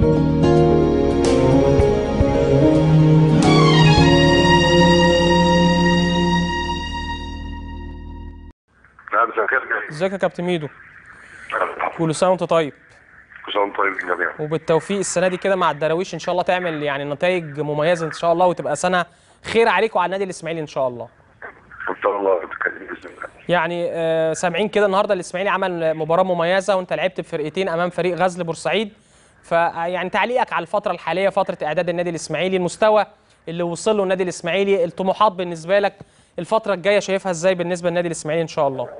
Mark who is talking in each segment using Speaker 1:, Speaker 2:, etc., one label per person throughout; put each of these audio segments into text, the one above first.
Speaker 1: نعم مساء الخير
Speaker 2: ازيك يا كابتن ميدو كل سنه وانت طيب
Speaker 1: كل سنه وانتم طيبين جميعا
Speaker 2: وبالتوفيق السنه دي كده مع الدراويش ان شاء الله تعمل يعني نتائج مميزه ان شاء الله وتبقى سنه خير عليك وعلى النادي الاسماعيلي ان شاء الله
Speaker 1: ان شاء الله تتكلم باذن الله
Speaker 2: يعني آه، سامعين كده النهارده الاسماعيلي عمل مباراه مميزه وانت لعبت بفرقتين امام فريق غزل بورسعيد فيعني تعليقك على الفتره الحاليه فتره اعداد النادي الاسماعيلي المستوى اللي وصل له النادي الاسماعيلي الطموحات بالنسبه لك الفتره الجايه شايفها ازاي بالنسبه للنادي الاسماعيلي ان شاء الله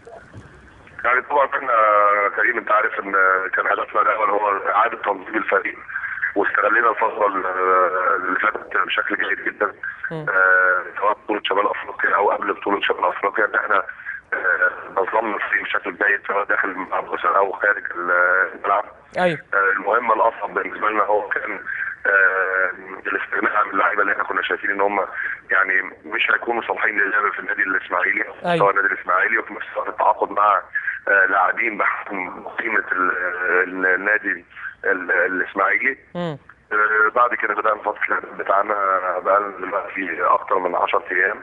Speaker 1: يعني طبعا احنا كريم انت عارف ان كان هدفنا الاول هو اعاده تنظيم الفريق واستغلينا الفتره اللي فاتت بشكل جيد جدا آه، سواء بطوله شمال افريقيا او قبل بطوله شمال افريقيا ان احنا آه، نظمنا الفريق بشكل جيد سواء داخل الملعب مثلا او خارج الملعب
Speaker 2: ايوه
Speaker 1: آه، المهمه الاصعب بالنسبه لنا هو كان آه، الاستغناء عن اللعيبه اللي احنا كنا شايفين ان هم يعني مش هيكونوا صالحين للعب في النادي الاسماعيلي
Speaker 2: أيوة.
Speaker 1: سواء النادي الاسماعيلي وفي نفس الوقت التعاقد مع آه، لاعبين بحجم قيمه ال- ال- النادي ال- الاسماعيلي
Speaker 2: امم
Speaker 1: آه، بعد كده بدأنا فترة الإعداد بتاعنا بقى دلوقتي أكتر من 10 أيام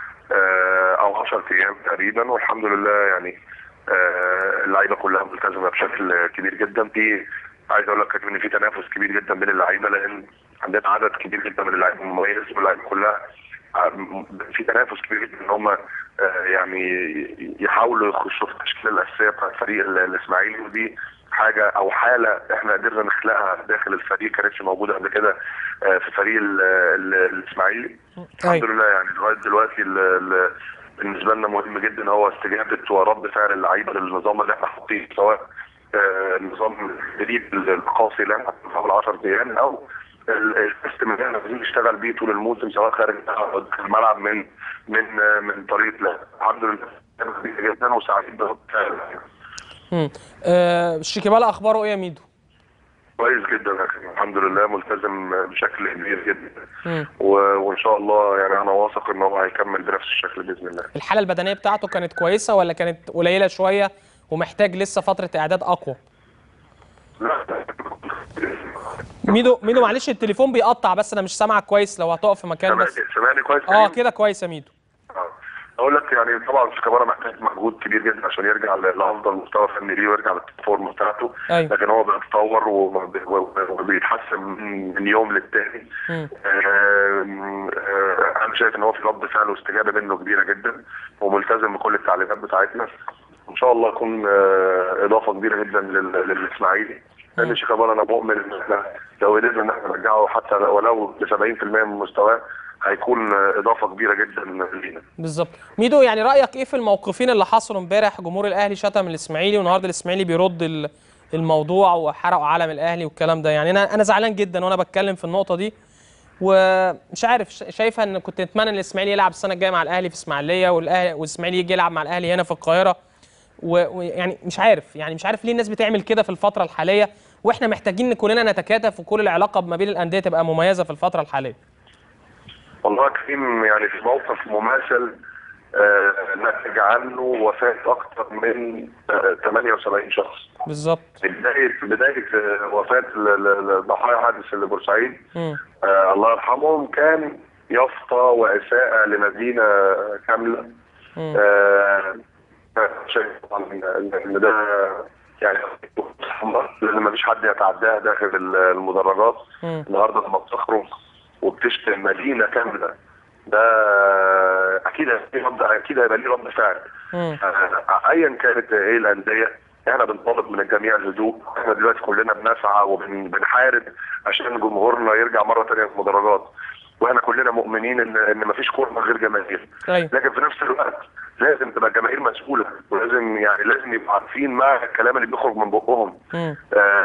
Speaker 1: آه، أو 10 أيام تقريبا والحمد لله يعني آه، اللعيبة كلها ملتزمة بشكل كبير جدا في عايز أقول لك إن في تنافس كبير جدا بين اللعيبة لأن عندنا عدد كبير جدا من اللعيبة المميز واللعيبة كلها آه، في تنافس كبير جدا إن هم آه، يعني يحاولوا يخشوا في التشكيلة الأساسية بتاعت فريق ال- الإسماعيلي ودي حاجه او حاله احنا قدرنا نخلقها داخل الفريق كانتش موجوده قبل كده آه، في فريق ال- ال- الاسماعيلي الحمد
Speaker 2: أيوة.
Speaker 1: لله يعني لغايه دلوقتي ال- ال- بالنسبه لنا مهم جدا هو استجابه ورد فعل اللعيبه للنظام اللي احنا حاطينه سواء آه، النظام الجديد القاسي اللي احنا حاطينه حوالي 10 ايام او ال- السيستم اللي احنا عايزين نشتغل بيه طول الموسم سواء خارج الملعب أو داخل الملعب من من آه، من طريقه لعب الحمد لله كبيرة جدا وسعيد برد فعل
Speaker 2: امم آه شيكابالا اخباره ايه يا ميدو
Speaker 1: كويس جدا يا أخي. الحمد لله ملتزم بشكل كبير جدا
Speaker 2: مم.
Speaker 1: و... وان شاء الله يعني انا واثق ان هو هيكمل بنفس الشكل باذن الله
Speaker 2: الحاله البدنيه بتاعته كانت كويسه ولا كانت قليله شويه ومحتاج لسه فتره اعداد اقوى
Speaker 1: لا
Speaker 2: ميدو ميدو معلش التليفون بيقطع بس انا مش سامعك كويس لو هتقف في مكان
Speaker 1: سامعني
Speaker 2: بس
Speaker 1: سامعني كويس
Speaker 2: اه
Speaker 1: كريم؟
Speaker 2: كده كويس يا ميدو
Speaker 1: آه. اقول لك يعني طبعا شيكابالا محتاج مجهود كبير جدا عشان يرجع ل- لافضل مستوى فني ليه ويرجع للفورم بتاعته
Speaker 2: أيوة.
Speaker 1: لكن هو بيتطور وما بي- و- وبيتحسن من من يوم للتاني
Speaker 2: مم.
Speaker 1: آم، آه، انا شايف ان هو في رد فعل واستجابه منه كبيره جدا وملتزم بكل التعليمات بتاعتنا ان شاء الله يكون آه، اضافه كبيره جدا لل- للاسماعيلي لان شيكابالا انا مؤمن ان احنا لو قدرنا ان احنا نرجعه حتى ولو ل 70% من مستواه هيكون آه، اضافه كبيره جدا لينا
Speaker 2: بالظبط ميدو يعني رايك ايه في الموقفين اللي حصلوا امبارح جمهور الاهلي شتم الاسماعيلي والنهارده الاسماعيلي بيرد ال- الموضوع وحرقوا علم الاهلي والكلام ده يعني انا انا زعلان جدا وانا بتكلم في النقطه دي ومش عارف ش- شايفه ان كنت اتمنى ان الاسماعيلي يلعب السنه الجايه مع الاهلي في اسماعيليه والاهلي والاسماعيلي يجي يلعب مع الاهلي هنا في القاهره و- ويعني مش عارف يعني مش عارف ليه الناس بتعمل كده في الفتره الحاليه واحنا محتاجين ان كلنا نتكاتف وكل العلاقه ما بين الانديه تبقى مميزه في الفتره الحاليه
Speaker 1: والله يا كريم يعني في موقف مماثل آه، نتج عنه وفاة أكثر من آه، 78 شخص
Speaker 2: بالظبط
Speaker 1: بداية بداية آه، وفاة ال- ال- ضحايا حادث اللي بورسعيد
Speaker 2: مم.
Speaker 1: آه، الله يرحمهم كان يافطة وإساءة لمدينة كاملة
Speaker 2: مم.
Speaker 1: آه، شايف طبعا إن إن ده يعني لأن مفيش حد يتعداها داخل ال- المدرجات
Speaker 2: مم.
Speaker 1: النهارده لما بتخرج وبتشتم مدينه كامله ده اكيد هيبقى ليه رد اكيد هيبقى ليه رد فعل
Speaker 2: مم.
Speaker 1: آه، ايا كانت ايه الانديه احنا بنطالب من الجميع الهدوء احنا دلوقتي كلنا بنسعى وبنحارب عشان جمهورنا يرجع مره ثانيه المدرجات واحنا كلنا مؤمنين ان ان مفيش كوره من غير جماهير
Speaker 2: ايوه
Speaker 1: لكن في نفس الوقت لازم تبقى الجماهير مسؤوله ولازم يعني لازم يبقوا عارفين ما الكلام اللي بيخرج من بقهم
Speaker 2: مم.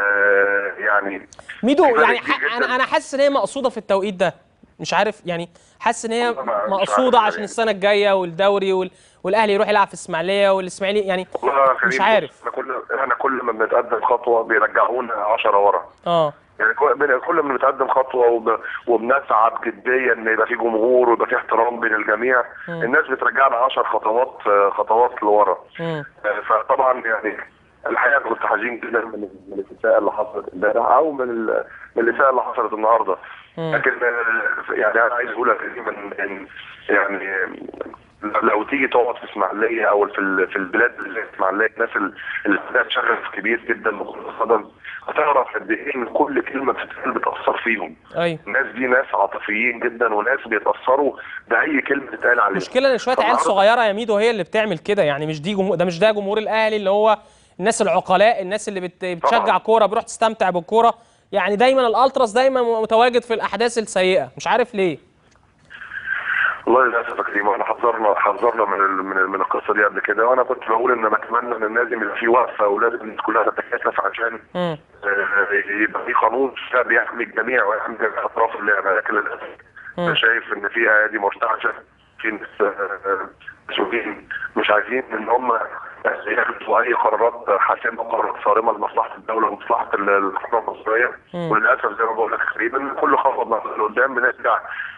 Speaker 1: آه يعني
Speaker 2: ميدو
Speaker 1: في فرق
Speaker 2: يعني
Speaker 1: كبير
Speaker 2: ح-
Speaker 1: جداً.
Speaker 2: انا انا حاسس ان هي مقصوده في التوقيت ده مش عارف يعني حاسس ان هي
Speaker 1: والله ما- مش
Speaker 2: مقصوده
Speaker 1: عارف
Speaker 2: عشان
Speaker 1: يعني.
Speaker 2: السنه الجايه والدوري وال... والاهلي يروح يلعب في اسماعيليه والاسماعيلي يعني
Speaker 1: والله يا كريم
Speaker 2: مش عارف.
Speaker 1: احنا كل احنا كل ما بنتقدم خطوه بيرجعونا 10 ورا
Speaker 2: اه
Speaker 1: يعني كل بن- كل ما بنتقدم خطوه وب... وبنسعى بجديه ان يبقى في جمهور ويبقى في احترام بين الجميع
Speaker 2: مم.
Speaker 1: الناس بترجعنا 10 خطوات آه، خطوات لورا
Speaker 2: مم.
Speaker 1: آه، فطبعا يعني الحقيقه كنت حزين جدا من من الاساءه اللي حصلت امبارح او من ال... الاساءه اللي حصلت النهارده
Speaker 2: مم.
Speaker 1: لكن آه، يعني انا عايز اقول لك ان إن يعني لو تيجي تقعد في اسماعيليه او في ال- في البلاد اللي زي اسماعيليه الناس ال- اللي عندها شغف كبير جدا بكره القدم هتعرف قد ايه ان كل كلمه بتتقال بتاثر فيهم
Speaker 2: ايوه
Speaker 1: الناس دي ناس عاطفيين جدا وناس بيتاثروا باي كلمه تتقال عليهم
Speaker 2: المشكله ان شويه عيال
Speaker 1: فالنهاردة-
Speaker 2: صغيره يا ميدو هي اللي بتعمل كده يعني مش دي جمهور ده مش ده جمهور الاهلي اللي هو الناس العقلاء الناس اللي بت... بتشجع
Speaker 1: طبعاً.
Speaker 2: كوره بيروح تستمتع بالكوره يعني دايما الالتراس دايما متواجد في الاحداث السيئه مش عارف ليه
Speaker 1: والله للاسف يا كريم احنا حذرنا حذرنا من ال- من ال- من القصه دي قبل كده وانا كنت بقول ان بتمنى ان لازم يبقى في وقفه ولازم الناس كلها تتكاتف عشان
Speaker 2: مم.
Speaker 1: آه، يبقى في قانون بيحمي الجميع ويحمي جميع اطراف اللعبه لكن للاسف
Speaker 2: مم.
Speaker 1: انا شايف ان في ايادي مرتعشه في ناس آه، مسؤولين مش عايزين ان هم ياخدوا اي قرارات حاسمه قرارات صارمه لمصلحه الدوله ومصلحه ال- الحكومه المصريه
Speaker 2: مم.
Speaker 1: وللاسف زي ما بقول لك تقريبا كل خطوه بناخدها لقدام بنرجع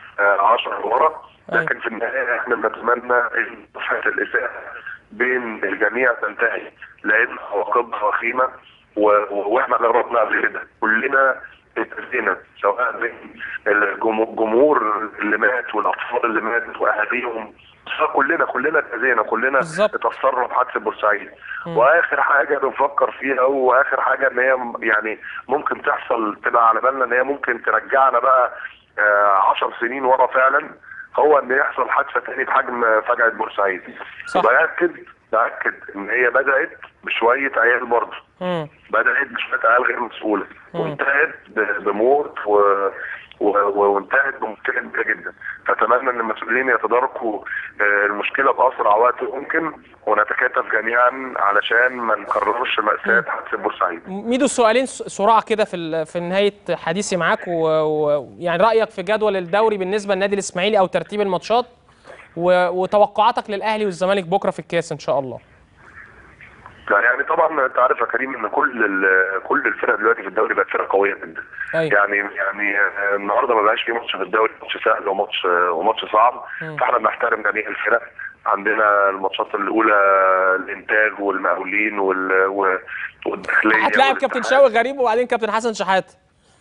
Speaker 1: 10 لورا
Speaker 2: أيوة.
Speaker 1: لكن في النهايه احنا بنتمنى ان صفحه الاساءه بين الجميع تنتهي لان عواقبها وخيمه و- و- واحنا جربنا قبل كده كلنا اتأذينا سواء بين الجمهور الجمهور اللي مات والاطفال اللي ماتت واهاليهم كلنا كلنا اتأذينا كلنا
Speaker 2: بالظبط.
Speaker 1: اتأثرنا بحادثة بورسعيد
Speaker 2: مم.
Speaker 1: واخر حاجة بنفكر فيها واخر حاجة ان هي م- يعني ممكن تحصل تبقى على بالنا ان هي ممكن ترجعنا بقى آه، عشر سنين ورا فعلا هو ان يحصل حادثة تاني بحجم فجعة بورسعيد
Speaker 2: صح.
Speaker 1: وبأكد بأكد ان هي بدأت بشوية عيال برضه
Speaker 2: مم.
Speaker 1: بدأت بشوية عيال غير مسؤولة
Speaker 2: مم.
Speaker 1: وانتهت ب- بموت و... و... و- وانتهت بمشكلة كبيرة جدا فأتمنى أن المسؤولين يتداركوا آه، المشكلة بأسرع وقت ممكن ونتكاتف جميعا علشان ما نكررش مأساة حادثة بورسعيد
Speaker 2: ميدو سؤالين س- سرعه كده في ال- في نهايه حديثي معاك ويعني رايك في جدول الدوري بالنسبه للنادي الاسماعيلي او ترتيب الماتشات و... وتوقعاتك للاهلي والزمالك بكره في الكاس ان شاء الله
Speaker 1: لا، يعني طبعا انت عارف يا كريم ان كل ال- كل الفرق دلوقتي في الدوري بقت فرق قويه جدا
Speaker 2: أيوة.
Speaker 1: يعني يعني آه، النهارده ما بقاش في ماتش في الدوري ماتش سهل وماتش آه، وماتش صعب
Speaker 2: مم.
Speaker 1: فاحنا بنحترم جميع الفرق عندنا الماتشات الاولى الانتاج والمقاولين وال و- والداخليه
Speaker 2: هتلاعب كابتن
Speaker 1: والاتحاد.
Speaker 2: شاوي غريب وبعدين كابتن حسن شحاته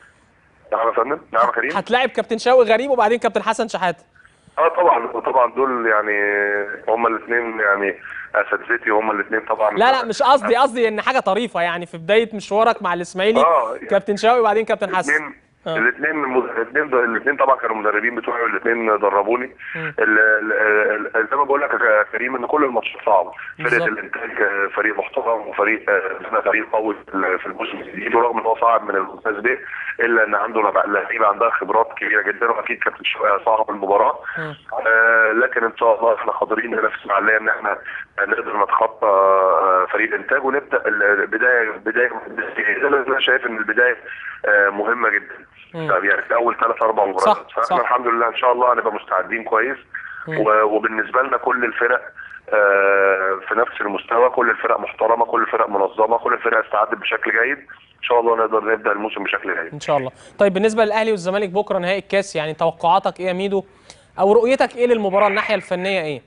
Speaker 1: نعم يا فندم نعم يا كريم
Speaker 2: هتلاعب كابتن شاوي غريب وبعدين كابتن حسن شحاته
Speaker 1: اه طبعا طبعا دول يعني هما الاثنين يعني اساتذتي هما الاثنين طبعا
Speaker 2: لا لا مش قصدي قصدي ان حاجه طريفه يعني في بدايه مشوارك مع الاسماعيلي
Speaker 1: آه.
Speaker 2: كابتن شاوي وبعدين كابتن حسن
Speaker 1: الاثنين
Speaker 2: آه.
Speaker 1: الاثنين الاثنين الاثنين طبعا كانوا مدربين بتوعي والاثنين دربوني
Speaker 2: مم.
Speaker 1: ال- ال- ال- زي ما بقول لك يا كريم ان كل الماتشات صعبه فرقه
Speaker 2: بالظبط.
Speaker 1: الانتاج آه، فريق محترم وفريق آه، فريق قوي في ال- في الموسم الجديد ورغم ان هو صعب من الممتاز به الا ان عنده لعيبه لعيبة عندها خبرات كبيره جدا واكيد كابتن شوقي صعب المباراه
Speaker 2: مم.
Speaker 1: آه لكن ان شاء الله احنا قادرين هنا في اسماعيليه ان احنا نقدر نتخطى آه، فريق الانتاج ونبدا البدايه بدايه انا شايف ان البدايه آه، مهمه جدا
Speaker 2: مم.
Speaker 1: طب يعني في اول ثلاث اربع
Speaker 2: صح،
Speaker 1: مباريات
Speaker 2: صح.
Speaker 1: فاحنا الحمد لله ان شاء الله هنبقى مستعدين كويس
Speaker 2: مم.
Speaker 1: و- وبالنسبه لنا كل الفرق آه، في نفس المستوى كل الفرق محترمه كل الفرق منظمه كل الفرق استعدت بشكل جيد ان شاء الله نقدر نبدا الموسم بشكل جيد
Speaker 2: ان شاء الله طيب بالنسبه للاهلي والزمالك بكره نهائي الكاس يعني توقعاتك ايه يا ميدو او رؤيتك ايه للمباراه الناحيه الفنيه ايه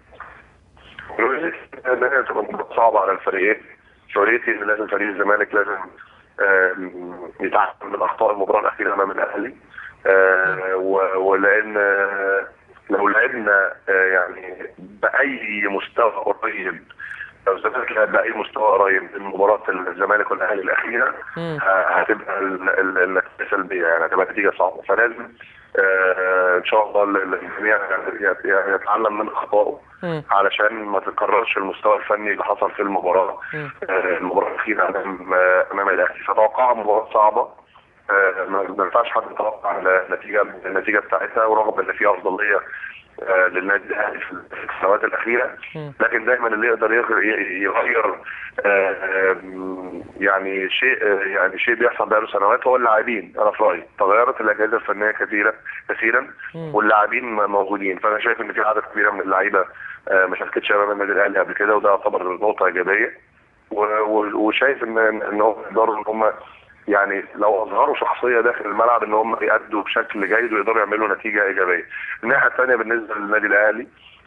Speaker 1: رؤيتي ان هي تبقى مباراة صعبه على الفريقين رؤيتي ان لازم فريق الزمالك لازم آم، يتعلم من اخطاء المباراه الاخيره امام الاهلي آه، و- ولان آه، لو لعبنا آه، يعني باي مستوى قريب لو الزمالك لعب باي مستوى قريب من مباراه الزمالك والاهلي الاخيره
Speaker 2: مم.
Speaker 1: ه- هتبقى ال- ال- النتيجه سلبيه يعني هتبقى نتيجه صعبه فلازم آه، ان شاء الله ال- الجميع يت- يت- يتعلم من اخطائه
Speaker 2: مم.
Speaker 1: علشان ما تتكررش المستوى الفني اللي حصل في المباراه
Speaker 2: مم.
Speaker 1: آه، المباراه الاخيره امام آه، امام الاهلي فتوقع مباراه صعبه آه، ما ما ينفعش حد يتوقع النتيجه النتيجه بتاعتها ورغم ان في افضليه آه، للنادي الاهلي في في السنوات الاخيره
Speaker 2: مم.
Speaker 1: لكن دايما اللي يقدر يغير يغير آه، آم، يعني شيء آه، يعني شيء بيحصل بقاله سنوات هو اللاعبين انا في رايي تغيرت الاجهزه الفنيه كثيرا كثيرا
Speaker 2: مم.
Speaker 1: واللاعبين موجودين فانا شايف ان في عدد كبيره من اللعيبه آه، ما شاركتش امام النادي الاهلي قبل كده وده يعتبر نقطه ايجابيه و- و- وشايف ان ان هم يقدروا ان هم يعني لو اظهروا شخصيه داخل الملعب ان هم يأدوا بشكل جيد ويقدروا يعملوا نتيجه ايجابيه. الناحيه الثانيه بالنسبه للنادي الاهلي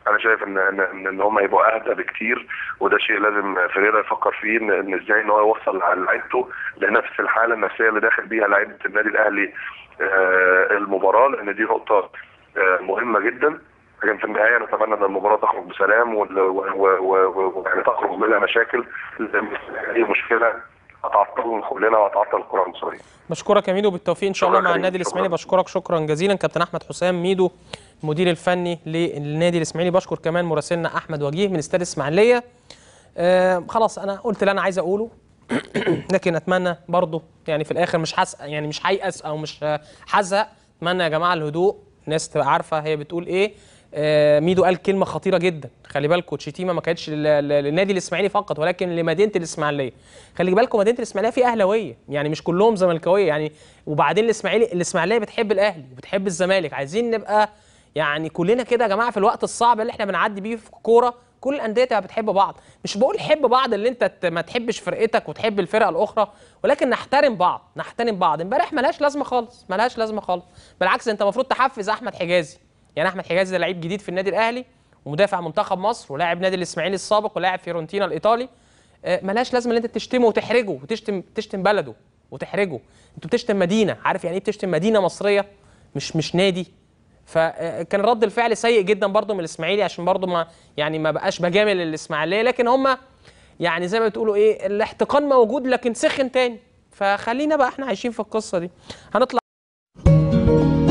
Speaker 1: انا شايف ان ان ان, إن هم يبقوا اهدى بكتير وده شيء لازم فيريرا يفكر فيه ان, إن ازاي ان هو يوصل لعيبته لنفس الحاله النفسيه اللي داخل بيها لعيبه النادي الاهلي آه، المباراه لان دي نقطه آه، مهمه جدا لكن في النهايه نتمنى ان المباراه تخرج بسلام وال- و- و- و- ويعني تخرج بلا مشاكل لان اي مشكله هتعطلنا كلنا وهتعطل الكره المصريه.
Speaker 2: بشكرك يا ميدو بالتوفيق ان شاء الله
Speaker 1: شكرا
Speaker 2: مع
Speaker 1: كريم،
Speaker 2: النادي الاسماعيلي
Speaker 1: شكرا.
Speaker 2: بشكرك شكرا جزيلا كابتن احمد حسام ميدو المدير الفني للنادي الاسماعيلي بشكر كمان مراسلنا احمد وجيه من استاد اسماعيليه آه خلاص انا قلت اللي انا عايز اقوله لكن اتمنى برضو يعني في الاخر مش حس يعني مش هيأس او مش هزهق اتمنى يا جماعه الهدوء الناس تبقى عارفه هي بتقول ايه آه ميدو قال كلمه خطيره جدا خلي بالكم تشيتيما ما كانتش لل- لل- للنادي الاسماعيلي فقط ولكن لمدينه الاسماعيليه خلي بالكم مدينه الاسماعيليه في اهلاويه يعني مش كلهم زملكاويه يعني وبعدين الاسماعيلي الاسماعيليه بتحب الاهلي وبتحب الزمالك عايزين نبقى يعني كلنا كده يا جماعه في الوقت الصعب اللي احنا بنعدي بيه في الكوره كل الانديه تبقى بتحب بعض مش بقول حب بعض اللي انت ت- ما تحبش فرقتك وتحب الفرقه الاخرى ولكن نحترم بعض نحترم بعض امبارح ملهاش لازمه خالص ملهاش لازمه خالص بالعكس انت المفروض تحفز احمد حجازي يعني احمد حجازي ده لعيب جديد في النادي الاهلي ومدافع منتخب مصر ولاعب نادي الاسماعيلي السابق ولاعب فيورنتينا الايطالي آه، ملهاش لازمه ان انت تشتمه وتحرجه وتشتم تشتم بلده وتحرجه انت بتشتم مدينه عارف يعني ايه بتشتم مدينه مصريه مش مش نادي فكان رد الفعل سيء جدا برضه من الاسماعيلي عشان برضه ما يعني ما بقاش بجامل الاسماعيليه لكن هم يعني زي ما بتقولوا ايه الاحتقان موجود لكن سخن تاني فخلينا بقى احنا عايشين في القصه دي هنطلع